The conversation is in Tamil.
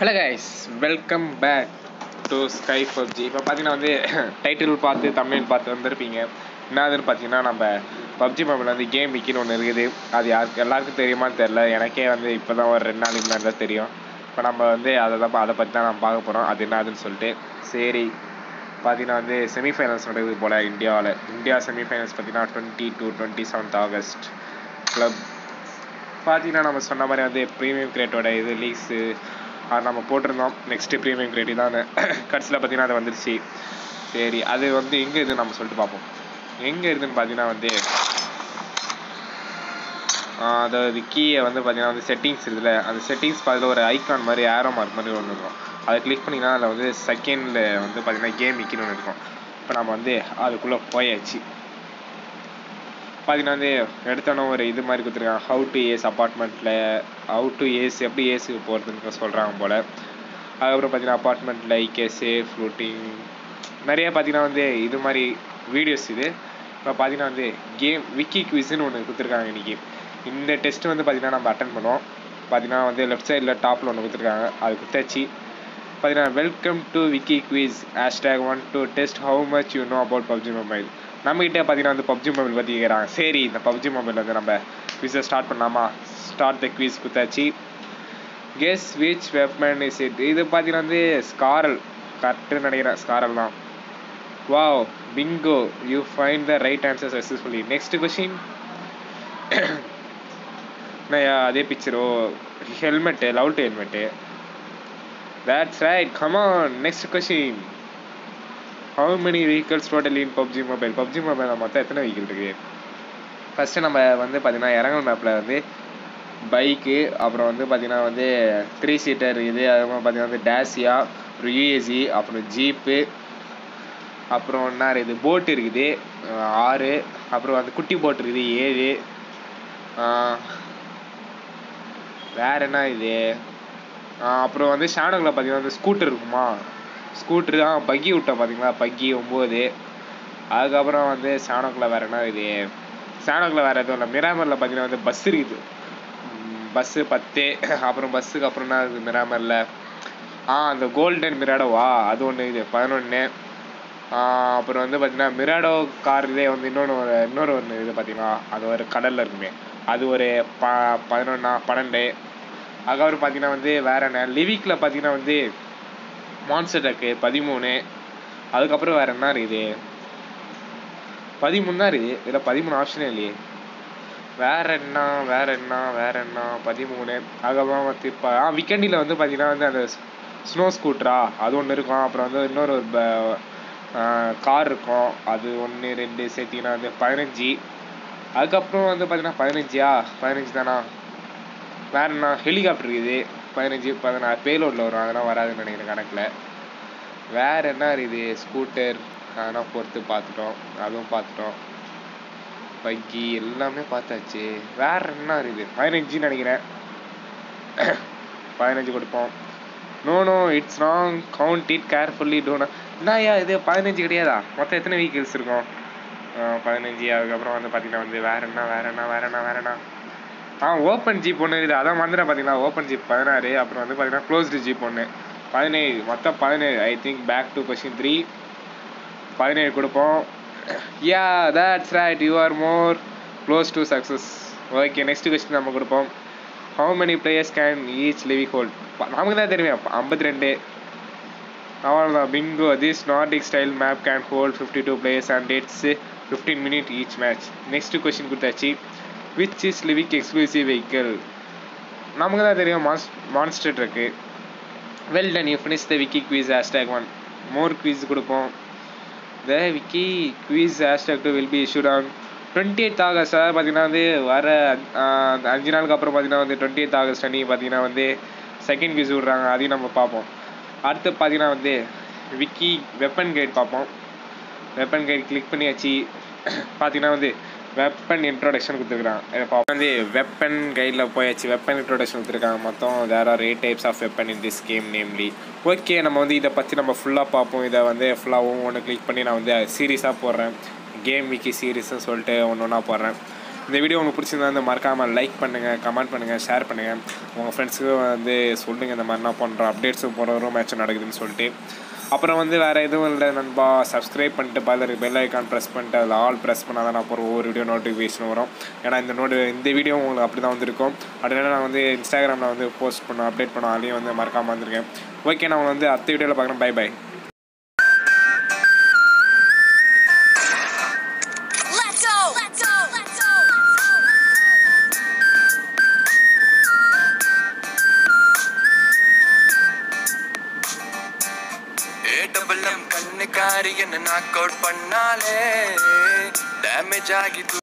Hello guys welcome back to sky PUBG இப்போ பார்த்தீங்கன்னா வந்து டைட்டில் பார்த்து தமிழ் பார்த்து வந்திருப்பீங்க என்னதுன்னு பார்த்தீங்கன்னா நம்ம பப்ஜி மொபைல் வந்து கேம் விக்கின்னு ஒன்று இருக்குது அது யாருக்கு எல்லாருக்கும் தெரியுமான்னு தெரில எனக்கே வந்து இப்போ தான் ஒரு ரெண்டு நாளைக்கு முன்னாடி தான் தெரியும் இப்போ நம்ம வந்து அதை தான் அதை பற்றி தான் நம்ம பார்க்க போகிறோம் அது என்னதுன்னு சொல்லிட்டு சரி பார்த்தீங்கன்னா வந்து செமிஃபைனல்ஸ் நடக்குது போல் இந்தியாவில் இந்தியா செமிஃபைனல்ஸ் பார்த்தீங்கன்னா twenty two twenty seventh August club பார்த்தீங்கன்னா நம்ம சொன்ன மாதிரி வந்து ப்ரீமியம் கிரேட்டோட இது லீக்ஸு அது நம்ம போட்டிருந்தோம் நெக்ஸ்ட்டு ப்ரீமியம் கிரேட் தான் கடைசியில் பார்த்தீங்கன்னா அது வந்துருச்சு சரி அது வந்து எங்கே இருக்குதுன்னு நம்ம சொல்லிட்டு பார்ப்போம் எங்கே இருக்குதுன்னு பார்த்தீங்கன்னா வந்து ஆஹ் அதாவது கீயை வந்து பார்த்தீங்கன்னா வந்து செட்டிங்ஸ் இருக்குல்ல அந்த செட்டிங்ஸ் பார்த்துல ஒரு ஐகான் மாதிரி ஏரோ மார்க் மாதிரி ஒன்று இருக்கும் அதை கிளிக் பண்ணிங்கன்னா அதில் வந்து செகண்டில் வந்து பார்த்தீங்கன்னா கேம் விற்கணும்னு ஒன்று இருக்கும் இப்போ நம்ம வந்து அதுக்குள்ளே போயாச்சு பார்த்தீங்கன்னா வந்து எடுத்தோன்னே ஒரு இது மாதிரி கொடுத்துருக்காங்க ஹவு டு ஏஸ் அப்பார்ட்மெண்ட்டில் ஹவு டு ஏஸ் எப்படி ஏஸுக்கு போகிறதுன்னு சொல்கிறாங்க போல் அதுக்கப்புறம் பார்த்தீங்கன்னா அப்பார்ட்மெண்ட்டில் ஐகேஸு ஃப்ளூட்டிங் நிறைய பார்த்தீங்கன்னா வந்து இது மாதிரி வீடியோஸ் இது இப்போ பார்த்தீங்கன்னா வந்து கேம் விக்கி குவிஸ்னு ஒன்று கொடுத்துருக்காங்க இன்றைக்கி இந்த டெஸ்ட் வந்து பார்த்தீங்கன்னா நம்ம அட்டன் பண்ணுவோம் பார்த்தீங்கன்னா வந்து லெஃப்ட் சைடில் டாப்பில் ஒன்று கொடுத்துருக்காங்க அது குத்தாச்சு பார்த்தீங்கன்னா welcome to wiki quiz hashtag one to test how much you know about PUBG mobile நம்மகிட்ட பார்த்தீங்கன்னா வந்து பப்ஜி மொபைல் பற்றி கேட்குறாங்க சரி இந்த பப்ஜி மொபைல் வந்து நம்ம குவிஸை ஸ்டார்ட் பண்ணலாமா ஸ்டார்ட் த குவிஸ் குத்தாச்சு guess which weapon is it இது பார்த்தீங்கன்னா வந்து ஸ்காரல் கரெக்டுன்னு நினைக்கிறேன் ஸ்காரல் தான் wow bingo you find the right answer successfully next question அதே பிக்சரோ helmet loud helmet That's right. Come on. Next question. How many vehicles totally in PUBG Mobile? PUBG Mobile மொத்தம் எத்தனை வெஹிக்கிள் இருக்கு ஃபஸ்ட்டு நம்ம வந்து பார்த்தீங்கன்னா இறங்கல் மேப்பில் வந்து பைக்கு அப்புறம் வந்து பார்த்தீங்கன்னா வந்து த்ரீ சீட்டர் இருக்குது அதுக்கப்புறம் பார்த்தீங்கன்னா வந்து டேசியா அப்புறம் யூஏசி அப்புறம் ஜீப்பு அப்புறம் என்ன இருக்குது போட் இருக்குது அஹ் ஆறு அப்புறம் வந்து குட்டி போட் இருக்குது ஏழு ஆஹ் வேற என்ன இது ஆஹ் அப்புறம் வந்து ஷாடோவில் பார்த்தீங்கன்னா வந்து ஸ்கூட்டர் இருக்குமா ஸ்கூட்ரு தான் பக்கி விட்டோம் பார்த்தீங்களா பக்கி ஒம்பது அதுக்கப்புறம் வந்து ஷாடோக்கில் வேறு என்ன இது ஷாடோக்கில் வேறு எதுவும் இல்லை மிராமரில் பார்த்தீங்கன்னா வந்து பஸ் இருக்குது பஸ்ஸு பத்து அப்புறம் பஸ்ஸுக்கு அப்புறம் என்ன இருக்குது மிராமரில் ஆ அந்த கோல்டன் மிராடோவா அது ஒன்று இது பதினொன்று அப்புறம் வந்து பார்த்தீங்கன்னா மிராடோ கார்லேயே வந்து இன்னொன்று ஒரு இன்னொரு ஒன்று இது பார்த்தீங்கன்னா அது ஒரு கடலில் இருக்குமே அது ஒரு ப பதினொன்னா பன்னெண்டு அதுக்கப்புறம் பார்த்தீங்கன்னா வந்து வேற என்ன லிவிக்கில் பார்த்தீங்கன்னா வந்து மான்ஸ்டர் ட்ரக்கு பதிமூணு அதுக்கப்புறம் வேற என்ன இருக்குது பதிமூணு தான் இருக்குது இதில் பதிமூணு ஆப்ஷனே இல்லையே வேற என்ன வேற என்ன வேற என்ன பதிமூணு அதுக்கப்புறம் வந்து இப்போ ஆ வீக்கெண்டில் வந்து பார்த்தீங்கன்னா வந்து அந்த ஸ்னோ ஸ்கூட்டரா அது ஒன்று இருக்கும் அப்புறம் வந்து இன்னொரு ஒரு கார் இருக்கும் அது ஒன்று ரெண்டு சேர்த்திங்கன்னா வந்து பதினஞ்சு அதுக்கப்புறம் வந்து பார்த்தீங்கன்னா பதினஞ்சியா பதினஞ்சு தானா வேற என்ன ஹெலிகாப்டர் இருக்குது பதினஞ்சு பதினாறு பேலோடில் வரும் அதெல்லாம் வராதுன்னு நினைக்கிறேன் கணக்கில் வேற என்ன இருக்குது ஸ்கூட்டர் அதெல்லாம் பொறுத்து பார்த்துட்டோம் அதுவும் பார்த்துட்டோம் பக்கி எல்லாமே பார்த்தாச்சு வேற என்ன இருக்குது பதினஞ்சுன்னு நினைக்கிறேன் பதினஞ்சு கொடுப்போம் no no it's wrong count it carefully டோனா என்னய்யா இது பதினஞ்சு கிடையாதா மொத்தம் எத்தனை வெஹிக்கிள்ஸ் இருக்கும் பதினஞ்சு அதுக்கப்புறம் வந்து பார்த்தீங்கன்னா வந்து வேற என்ன வேற என்ன வேற என்ன வேற என்ன ஆ ஓப்பன் ஜீப் ஒன்று இருக்குது அதான் வந்துடும் பார்த்தீங்களா ஓப்பன் ஜீப் பதினாறு அப்புறம் வந்து பார்த்தீங்கன்னா க்ளோஸ்டு ஜீப் ஒன்று பதினேழு மொத்தம் பதினேழு I think back to question three பதினேழு கொடுப்போம் yeah that's right you are more close to success okay next question நம்ம கொடுப்போம் how many players can each Livik hold நமக்கு தான் தெரியும் ஐம்பத்தி ரெண்டு அவ்வளோதான் bingo this Nordic style map can hold fifty two players and it's fifteen minute each match next question கொடுத்தாச்சு which is Livik exclusive vehicle நமக்கு தான் தெரியும் mons monster truck well done you finish the wiki quiz hashtag one more quiz கொடுப்போம் the wiki quiz hashtag two will be issued on twenty eighth August அதாவது பார்த்தீங்கன்னா வந்து வர ஆஹ், அஞ்சு நாளுக்கு அப்புறம் பார்த்தீங்கன்னா வந்து டுவெண்ட்டி எய்த் ஆகஸ்ட் அன்னைக்கு பார்த்தீங்கன்னா வந்து செகண்ட் குவீஸ் விட்றாங்க அதையும் நம்ம பார்ப்போம் அடுத்து பார்த்தீங்கன்னா வந்து விக்கி வெப்பன் கைட் பார்ப்போம் வெப்பன் கைட் கிளிக் பண்ணியாச்சு பார்த்தீங்கன்னா வந்து வெப்பன் இன்ட்ரோடக்ஷன் கொடுத்துருக்காங்க இப்போ வந்து வெப்பன் கைடில் போயாச்சு வெப்பன் இன்ட்ரோடக்ஷன் கொடுத்துருக்காங்க மொத்தம் there are eight types of weapon in this game namely okay நம்ம வந்து இதை பற்றி நம்ம ஃபுல்லாக பார்ப்போம் இதை வந்து ஃபுல்லாக ஒவ்வொன்று கிளிக் பண்ணி நான் வந்து சீரியஸாக போடுறேன் கேம் விக்கி சீரீஸ்னு சொல்லிட்டு ஒன்று ஒன்றா போடுறேன் இந்த வீடியோ உங்களுக்கு பிடிச்சிருந்தா வந்து மறக்காமல் லைக் பண்ணுங்கள் கமெண்ட் பண்ணுங்கள் ஷேர் பண்ணுங்கள் உங்கள் ஃப்ரெண்ட்ஸுக்கும் வந்து சொல்லுங்கள் இந்த மாதிரி நான் பண்ணுற அப்டேட்ஸும் போகிற மேட்ச் நடக்குதுன்னு சொல்லிட்டு அப்புறம் வந்து வேறு எதுவும் இல்லை நண்பா சப்ஸ்கிரைப் பண்ணிட்டு பதில் பெல் ஐக்கான் ப்ரெஸ் பண்ணிட்டு அதில் ஆல் ப்ரெஸ் பண்ணால் தான் நான் போகிற ஒவ்வொரு வீடியோ நோட்டிஃபிகேஷன் வரும் ஏன்னா இந்த நோட்டி இந்த வீடியோ உங்களுக்கு அப்படி தான் வந்திருக்கும் அப்படின்னா நான் வந்து இன்ஸ்டாகிராமில் வந்து போஸ்ட் பண்ண அப்டேட் பண்ண அதையும் வந்து மறக்காமல் வந்திருக்கேன் ஓகே நான் வந்து அடுத்த வீடியோவில் பார்க்குறேன் bye bye Let's go! Let's go! Let's go! A double M கண்ணுக்காரி என்ன நாக் அவுட் பண்ணாலே டேமேஜ் ஆகி